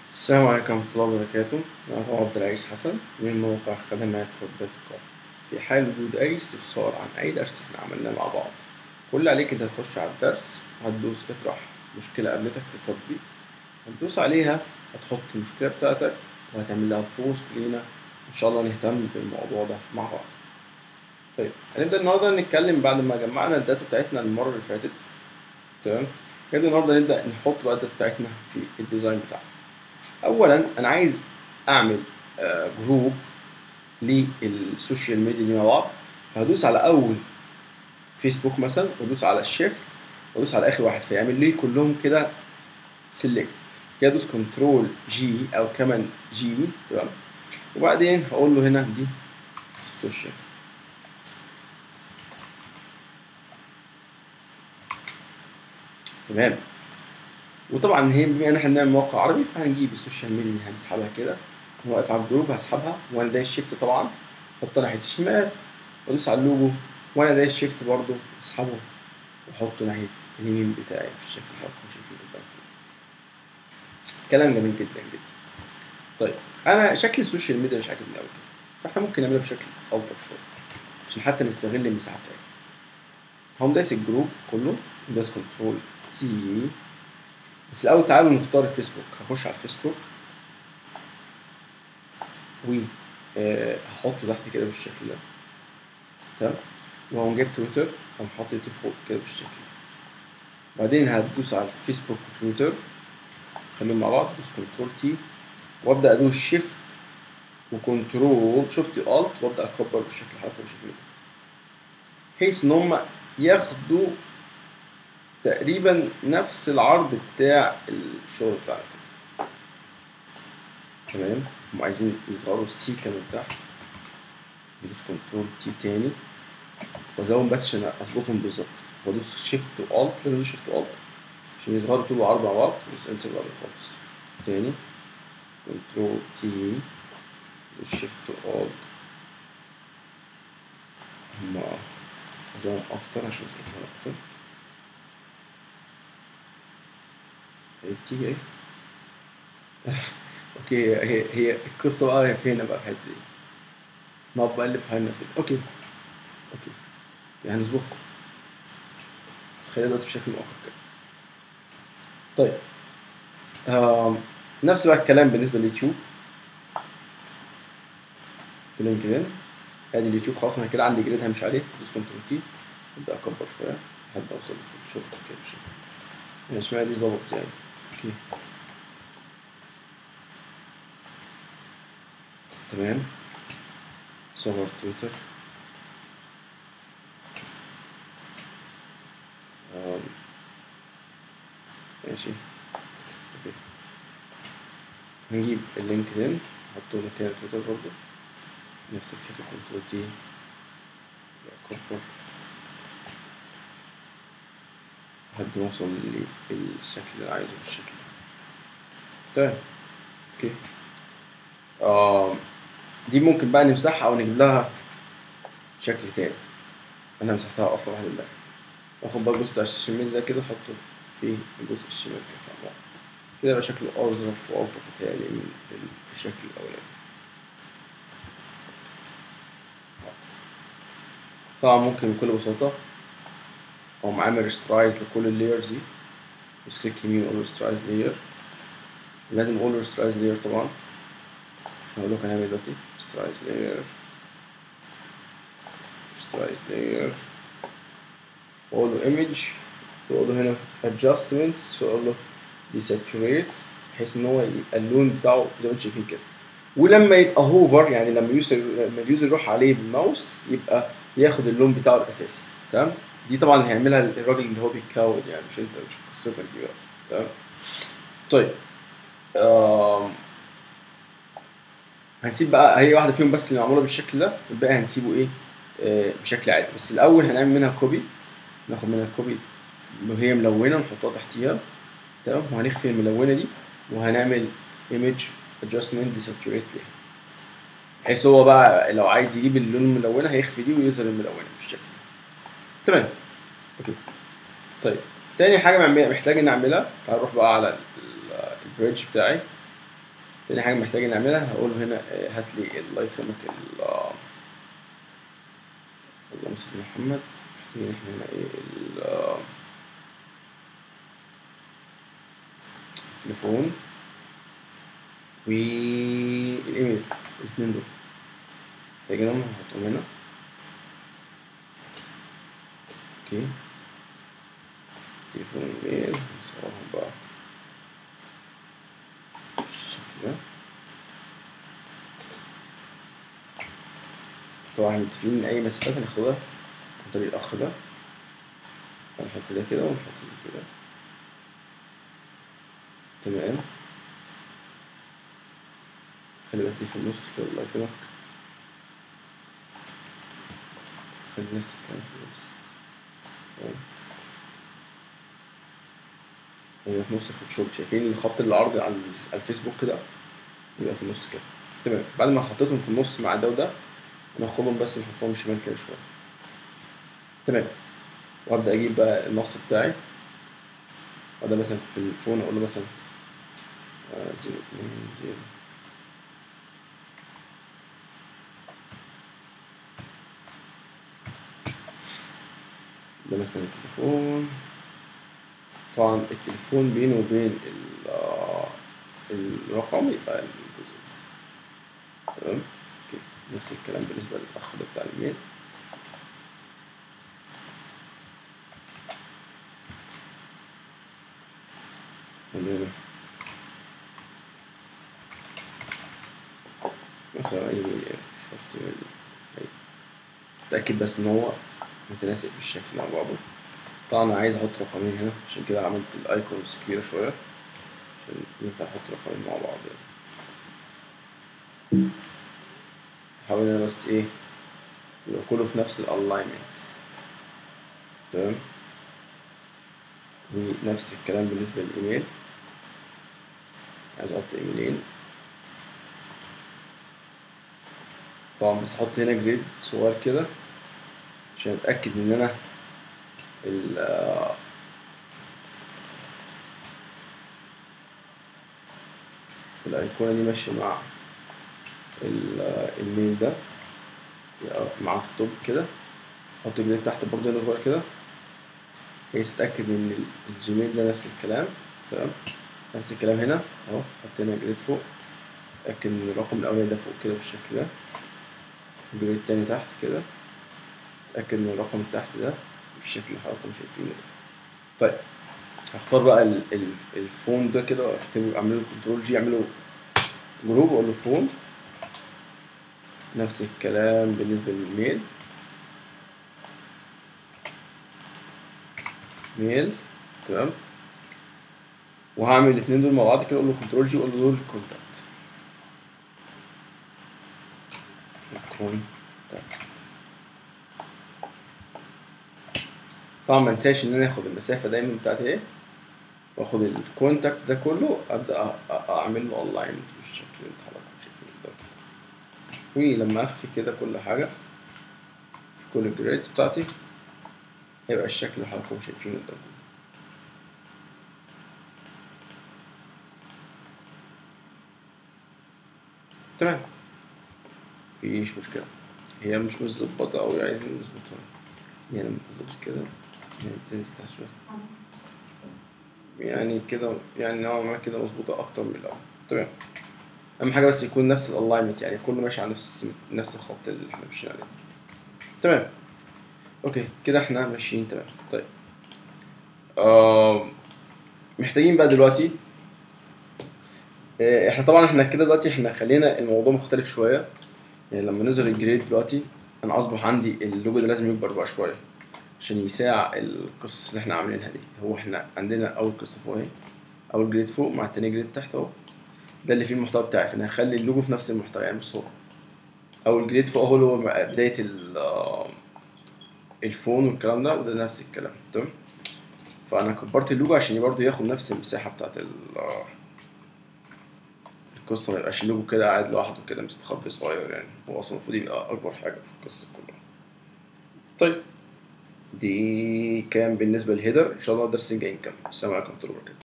السلام عليكم ورحمة الله وبركاته أنا هو عبد العزيز حسن من موقع خدمات خبرة القاهرة في حال وجود أي استفسار عن أي درس إحنا عملناه مع بعض كل اللي عليك إنت هتخش على الدرس وهتدوس اطرح مشكلة قابلتك في التطبيق هتدوس عليها هتحط المشكلة بتاعتك وهتعمل لها بوست لينا إن شاء الله نهتم بالموضوع ده مع بعض طيب هنبدأ النهاردة نتكلم بعد ما جمعنا الداتا بتاعتنا المرة اللي فاتت تمام نبدأ النهاردة نبدأ نحط بقى الداتا بتاعتنا في الديزاين بتاعنا اولا انا عايز اعمل آه، جروب للسوشيال ميديا دي مع بعض فهدوس على اول فيسبوك مثلا وادوس على الشيفت وادوس على اخر واحد فيعمل لي كلهم كده سيلكت كده ادوس كنترول جي او كمان جي تمام وبعدين هقول له هنا دي السوشيال تمام وطبعا هي بما ان احنا بنعمل موقع عربي فهنجيب السوشيال ميديا دي هنسحبها كده هو واقف على الجروب هسحبها وانا دايس شيفت طبعا احطها ناحيه الشمال وادوس على اللوجو وانا دايس شيفت برضو اسحبه واحطه ناحيه اليمين بتاعي في الشكل اللي حضراتكم شايفينه قدامكم كلام جميل جدا جدا طيب انا شكل السوشيال ميديا مش عاجبني قوي كده فاحنا ممكن نعملها بشكل الطف شويه عشان حتى نستغل المساحه بتاعتنا هقوم دايس الجروب كله دايس كنترول تي بس الاول تعالوا نختار الفيسبوك هخش على الفيسبوك و آه، هحطه تحت كده بالشكل ده تمام وهقوم جايب تويتر هقوم حاطط تويتر فوق كده بالشكل ده بعدين هدوس على الفيسبوك وتويتر خليهم مع بعض ادوس كنترول تي وابدا ادوس شيفت وكنترول شفت الت وابدا اكبر بالشكل اللي حضراتكم شايفينه بحيث ان هم ياخدوا تقريبا نفس العرض بتاع الشغل بتاعنا كده. تمام هم عايزين يظهروا السيكا من تحت بدوس كنترول تي تاني وازوم بس عشان اظبطهم بالظبط وادوس شيفت والت لازم ادوس شيفت والت عشان يظهروا طول العرض مع بعض وادوس انتر بعد خالص تاني كنترول تي دوس شيفت والت هما ازوم اكتر عشان اظبطهم اكتر تيجي ايه اوكي هي هي القصه بقى هي فين بقى في الحته دي نقعد بقلب في نفسك اوكي اوكي يعني نظبطها بس خلينا دلوقتي بشكل مؤقت كده طيب آم. نفس بقى الكلام بالنسبه لليوتيوب لينكدين ادي اليوتيوب خلاص انا كده عندي جريد همشي عليه دوس كنترول تي ابدا اكبر شويه لحد ما اوصل للفوتوشوب كده بالشكل ده. الشمال دي ظبط يعني اوكي تمام صور تويتر آم. ماشي اوكي هنجيب اللينكدين نحطه مكان تويتر برضو نفس الفكرة كنترول تي اكبر لحد ما اوصل للشكل اللي عايزه بالشكل ده تمام اوكي آه دي ممكن بقى نمسحها او نجيب لها شكل تاني انا مسحتها اصلا واحد امبارح واخد بقى الجزء بتاع السوشيال ميديا ده كده احطه في الجزء الشمال كده مع بعض. كده يبقى شكله اظرف والطف بتهيألي من الشكل الاولاني طبعا ممكن بكل بساطة أقوم عامل ريسترايز لكل اللايرز دي بس كليك يمين أقول ريسترايز لاير لازم أقول ريسترايز لاير طبعا عشان أقول لك هنعمل دلوقتي ريسترايز لاير ريسترايز لاير وأقول له ايمج وأقول له هنا adjustments وأقول له desaturate بحيث إن هو يبقى اللون بتاعه زي ما انتم شايفين كده ولما يبقى هوفر يعني لما اليوزر لما اليوزر يروح عليه بالماوس يبقى ياخد اللون بتاعه الاساسي تمام دي طبعا هيعملها الراجل اللي هو بيكود يعني مش انت مش قصتك دي بقى تمام طيب آم. هنسيب بقى هي واحده فيهم بس اللي معموله بالشكل ده الباقي هنسيبه ايه آه بشكل عادي بس الاول هنعمل منها كوبي ناخد منها كوبي وهي ملونه نحطها تحتيها تمام وهنخفي الملونه دي وهنعمل ايمج ادجستمنت ديساتوريت ليها بحيث هو بقى لو عايز يجيب اللون الملونه هيخفي دي ويظهر الملونه بالشكل ده تمام اوكي طيب تاني حاجه معم- محتاج اني اعملها تعال نروح بقى على ال- البريدج بتاعي تاني حاجة محتاج نعملها هقول له هنا آه، هات لي الله يكرمك ال آه، اللهم صل على محمد محتاجين احنا هنا ايه ال آه، التليفون والايميل الاتنين دول محتاجينهم هنحطهم هنا اوكي تليفون وايميل هنصورهم بقى بالشكل ده طبعا متفقين ان اي مسافات هناخدها عن طريق الاخ ده هنحط ده كده ونحط ده كده تمام خلي بس دي في النص كده الله يكرمك خلي نفس الكلام في النص تمام هي في نص الفوتوشوب شايفين الخط العرضي على على الفيسبوك كده يبقى في النص كده تمام بعد ما حطيتهم في النص مع ده وده ناخدهم بس نحطهم شمال كده شوية تمام وابدا اجيب بقى النص بتاعي وده مثلا في الفون اقول له مثلا آه، زيرو اتنين زيرو ده مثلا التليفون طبعا التليفون بينه وبين ال- آه، الرقم يبقى الجزء ده. تمام اوكي نفس الكلام بالنسبة للأخ ده بتاع الميل تمام مثلا أي ميل يعني مش شرط ميل أي أتأكد بس إن هو متناسق بالشكل مع بعضه طبعا أنا عايز أحط رقمين هنا عشان كده عملت الأيكونز كبيرة شوية عشان ينفع أحط رقمين مع بعض يعني حاول أنا بس إيه يبقى كله في نفس الألاينمنت تمام ونفس الكلام بالنسبة للإيميل عايز أحط إيميلين طبعا بس أحط هنا جريد صغير كده عشان أتأكد إن أنا ال آه، الأيقونة دي ماشية مع ال- آه، الميل ده يبقى معاه في التوب كده أحط جريد تحت برضه هنا صغير كده بحيث أتأكد إن ال- الجيميل ده نفس الكلام تمام نفس الكلام هنا أهو حط هنا جريد فوق أتأكد إن الرقم الأولاني ده فوق كده بالشكل ده الجريد التاني تحت كده أتأكد إن الرقم اللي تحت ده بالشكل اللي حضراتكم شايفينه ده طيب هختار بقى ال- ال- الفون ده كده واكتبه اعمل له كنترول جي اعمله جروب واقول له فون نفس الكلام بالنسبة للميل ميل تمام وهعمل الاثنين دول مع بعض كده اقول له كنترول جي واقول له دول كونتاكت كونتاكت طبعا ما انساش ان انا اخد المسافه دايما بتاعتي ايه واخد الكونتاكت ده كله ابدا أ- أ- اعمل له الاينمنت بالشكل اللي انت حضراتكم شايفينه ده ولما اخفي كده كل حاجه في كل الجريدز بتاعتي هيبقى الشكل اللي حضراتكم شايفينه ده تمام مفيش مشكلة هي مش متظبطة أوي عايزين نظبطها يعني لما تظبط كده يعني تنزل تحت شوية يعني كده يعني نوعا ما كده مظبوطة أكتر من الأول تمام أهم حاجة بس يكون نفس الألاينمنت يعني كله ماشي على نفس نفس الخط اللي احنا ماشيين عليه تمام أوكي كده احنا ماشيين تمام طيب آه محتاجين بقى دلوقتي آه، احنا طبعا احنا كده دلوقتي احنا خلينا الموضوع مختلف شوية يعني لما نظهر الجريد دلوقتي انا اصبح عندي اللوجو ده لازم يكبر بقى شويه عشان يساع القصص اللي احنا عاملينها دي هو احنا عندنا اول قصه فوق اهي اول جريد فوق مع التاني جريد تحت اهو ده اللي فيه المحتوى بتاعي فانا هخلي اللوجو في نفس المحتوى يعني بص هو اول جريد فوق اهو اللي هو بدايه ال- آه، الفون والكلام ده وده نفس الكلام تمام فانا كبرت اللوجو عشان برضه ياخد نفس المساحه بتاعت ال- آه، القصه ما يبقاش اللوجو كده قاعد لوحده كده مستخبي صغير يعني هو اصلا المفروض يبقى اكبر حاجه في القصه كلها طيب دي كان بالنسبه للهيدر ان شاء الله الدرس الجاي نكمل السلام عليكم ورحمه الله وبركاته